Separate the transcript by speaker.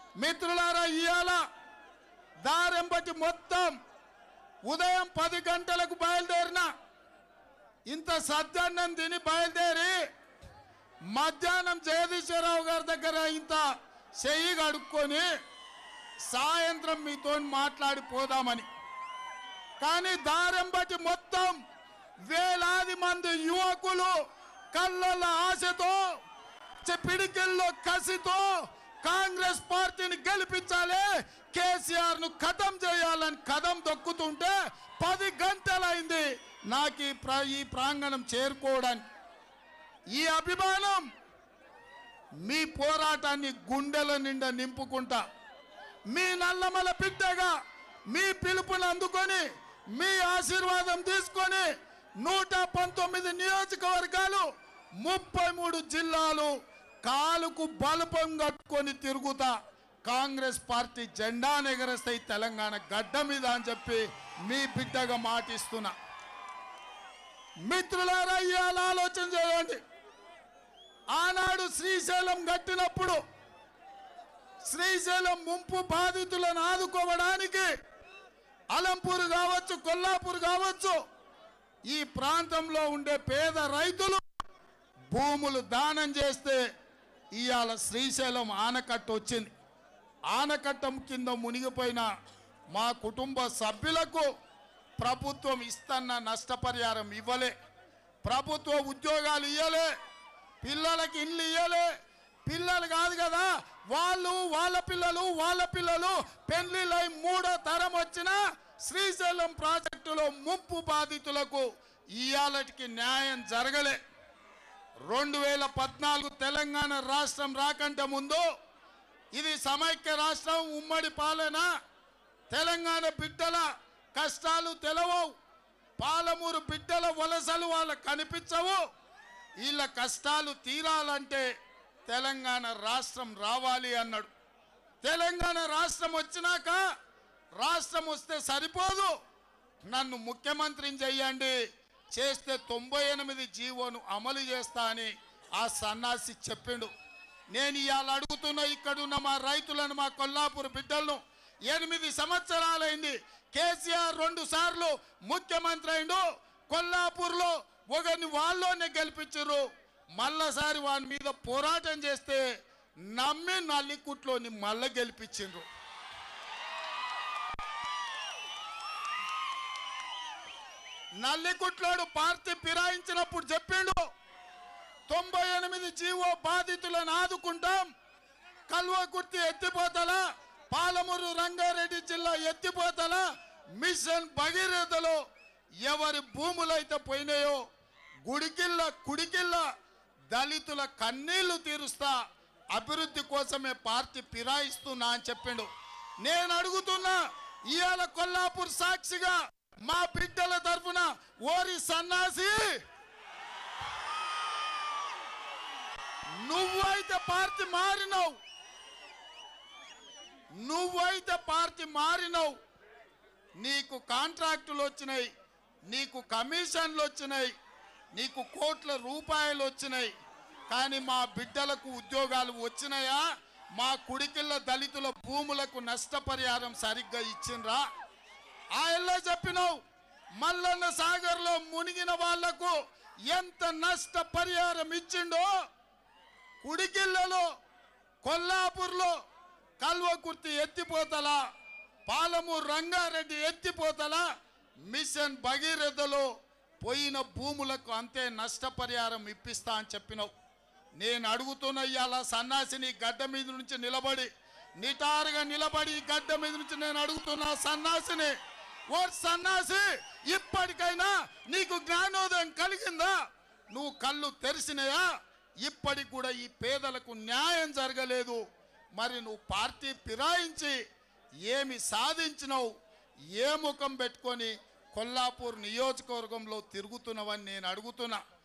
Speaker 1: మిత్రులారా ఇవాళ దారెంబటి మొత్తం ఉదయం పది గంటలకు బయలుదేరిన ఇంత సజ్జన్నం తిని బయలుదేరి మధ్యాహ్నం జగదీశ్వరరావు గారి దగ్గర ఇంత చెయ్యి కడుక్కొని సాయంత్రం మీతో మాట్లాడిపోదామని కానీ దారెంబటి మొత్తం వేలాది మంది యువకులు కళ్ళల ఆశతో చె- పిడికిల్లో కసితో కాంగ్రెస్ పార్టీని గెలిపించాలి కేసీఆర్ ను ఖతం చేయాలని కదం దొక్కుతుంటే పది గంటలైంది నాకు ఈ ప్ర ఈ ప్రాంగణం చేరుకోవడానికి ఈ అభిమానం మీ పోరాటాన్ని గుండెల నిండా నింపుకుంటా మీ నల్లమల బిడ్డగా మీ పిలుపుని అందుకొని మీ ఆశీర్వాదం తీసుకొని నూట పంతొమ్మిది నియోజకవర్గాలు ముప్పై మూడు జిల్లాలు కాలుకు బలపం కట్టుకొని తిరుగుతా కాంగ్రెస్ పార్టీ జెండా ఎగరేస్తాయి తెలంగాణ గడ్డ మీద అని చెప్పి మీ బిడ్డగా మాటిస్తున్నా మిత్రులారా ఇవాళ ఆలోచన చేయండి ఆనాడు శ్రీశైలం కట్టినప్పుడు శ్రీశైలం ముంపు బాధితులను ఆదుకోవడానికి అలంపూర్ కావచ్చు కొల్లాపూర్ కావచ్చు ఈ ప్రాంతంలో ఉండే పేద రైతులు భూములు దానం చేస్తే ఇవాళ శ్రీశైలం ఆనకట్ట వచ్చింది ఆనకట్టం కింద మునిగిపోయిన మా కుటుంబ సభ్యులకు ప్రభుత్వం ఇస్తున్న నష్టపరిహారం ఇవ్వలే ప్రభుత్వ ఉద్యోగాలు ఇవ్వలే పిల్లలకి ఇల్లు ఇవ్వలే పిల్లలు కాదు కదా వాళ్ళు వాళ్ళ పిల్లలు వాళ్ళ పిల్లలు పెళ్లిళ్ళై మూడో తరం వచ్చిన శ్రీశైలం ప్రాజెక్టులో ముంపు బాధితులకు ఇయాలటికి న్యాయం జరగలే రెండు వేల పద్నాలుగు తెలంగాణ రాష్ట్రం రాకంటే ముందు ఇది సమైక్య రాష్ట్రం ఉమ్మడి పాలన తెలంగాణ బిడ్డల కష్టాలు తెలవవు పాలమూరు బిడ్డల వలసలు వాళ్ళకు కనిపించవు వీళ్ళ కష్టాలు తీరాలంటే తెలంగాణ రాష్ట్రం రావాలి అన్నాడు తెలంగాణ రాష్ట్రం వచ్చినాక రాష్ట్రం వస్తే సరిపోదు నన్ను ముఖ్యమంత్రిని చెయ్యండి చేస్తే తొంభై ఎనిమిది జీవోను అమలు చేస్తా అని ఆ సన్నాసి చెప్పిండు నేను ఇవాళ అడుగుతున్న ఇక్కడున్న మా రైతులను మా కొల్లాపూర్ బిడ్డలను ఎనిమిది సంవత్సరాలైంది కేసీఆర్ రెండు సార్లు ముఖ్యమంత్రి అయిండు కొల్లాపూర్లో ఒకరిని వాళ్ళలోనే గెలిపించరు మళ్ళసారి వాని మీద పోరాటం చేస్తే నమ్మి నల్లికుట్లోని మళ్ళా గెలిపించిండ్రు నల్లికుట్లోడు పార్టీ ఫిరాయించినప్పుడు చెప్పిండు తొంభై ఎనిమిది జీవో బాధితులను ఆదుకుంటాం కల్వకుర్తి ఎత్తిపోతల పాలమూరు రంగారెడ్డి జిల్లా ఎత్తిపోతల మిషన్ భగీరథలో ఎవరి భూములైతే పోయినాయో గుడికిల్ల కుడికిల్ల దళితుల కన్నీళ్లు తీరుస్తా అభివృద్ధి కోసమే పార్టీ ఫిరాయిస్తున్నా అని చెప్పిండు నేను అడుగుతున్నా ఇవాళ కొల్లాపూర్ సాక్షిగా మా బిడ్డల తరఫున ఓరి సన్నాసి నువ్వైతే పార్టీ మారినావు నువ్వైతే పార్టీ మారినావు నీకు కాంట్రాక్టులు వచ్చినాయి నీకు కమిషన్లు వచ్చినాయి నీకు కోట్ల రూపాయలు వచ్చినాయి కానీ మా బిడ్డలకు ఉద్యోగాలు వచ్చినాయా మా కుడికిళ్ళ దళితుల భూములకు నష్టపరిహారం సరిగ్గా ఇచ్చిండ్రా ఆ ఎల్లో చెప్పినావు మల్లన్న సాగర్లో మునిగిన వాళ్లకు ఎంత నష్టపరిహారం ఇచ్చిండో కుడికిళ్ళలో కొల్లాపూర్లో కల్వకుర్తి ఎత్తిపోతలా పాలమూరు రంగారెడ్డి ఎత్తిపోతలా మిషన్ భగీరథలో పోయిన భూములకు అంతే నష్టపరిహారం ఇప్పిస్తా అని చెప్పినావు నేను అడుగుతున్న ఇవాళ సన్నాసిని గడ్డ మీద నుంచి నిలబడి నిటారుగా నిలబడి ఈ గడ్డ మీద నుంచి నేను అడుగుతున్నా సన్నాసిని ఓ సన్నాసి ఇప్పటికైనా నీకు జ్ఞానోదయం కలిగిందా నువ్వు కళ్ళు తెరిసినాయా ఇప్పటికి కూడా ఈ పేదలకు న్యాయం జరగలేదు మరి నువ్వు పార్టీ ఫిరాయించి ఏమి సాధించినావు ఏ ముఖం పెట్టుకొని కొల్లాపూర్ నియోజకవర్గంలో తిరుగుతున్నవని నేను అడుగుతున్నా